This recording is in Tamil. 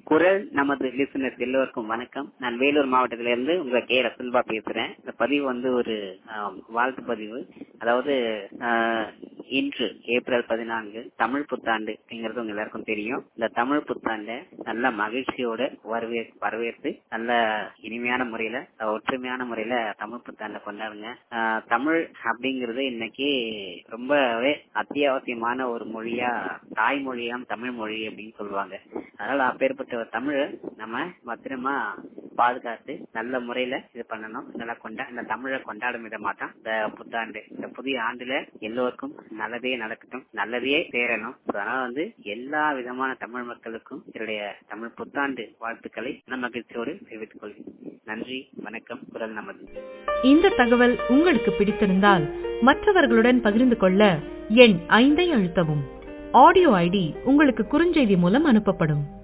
குரல் நமது லிசனர்ஸ் எல்லோருக்கும் வணக்கம் நான் வேலூர் மாவட்டத்திலிருந்து உங்க கே ரசல்பா பேசுறேன் இந்த பதிவு வந்து ஒரு ஆம், வாழ்த்து பதிவு அதாவது ஆஹ், இன்று ஏப்ரல் பதினான்கு தமிழ் புத்தாண்டு அப்படிங்கிறது உங்க எல்லாருக்கும் தெரியும் இந்த தமிழ் புத்தாண்டை நல்ல மகிழ்ச்சியோட வரவே வரவேற்று நல்ல இனிமையான முறையில அஹ், ஒற்றுமையான முறையில தமிழ் புத்தாண்டை கொண்டாடுங்க ஆஹ், தமிழ் அப்படிங்கிறது இன்னைக்கு ரொம்பவே அத்தியாவசியமான ஒரு மொழியா தாய்மொழியாம் தமிழ் மொழி அப்படின்னு சொல்லுவாங்க அதனால அப்பேற்பட்ட ஒரு தமிழை நம்ம பத்திரமா பாதுகாத்து நல்ல முறையில இது பண்ணணும் நல்லா கொண்டா இந்த தமிழை கொண்டாடும் விதமா தான் இந்த புத்தாண்டு இந்த புதிய ஆண்டுல எல்லோருக்கும் நல்லதே நடக்கட்டும் நல்லதே சேரணும் அதனால வந்து எல்லா விதமான தமிழ் மக்களுக்கும் என்னுடைய தமிழ் புத்தாண்டு வாழ்த்துக்களை நல்ல மகிழ்ச்சியோடு தெரிவித்துக் கொள்கிறேன் நன்றி வணக்கம் குரல் நமது இந்த தகவல் உங்களுக்கு பிடித்திருந்தால் மற்றவர்களுடன் பகிர்ந்து கொள்ள எண் ஐந்தை அழுத்தவும் ஆடியோ ஐடி உங்களுக்கு குறுஞ்செய்தி மூலம் அனுப்பப்படும்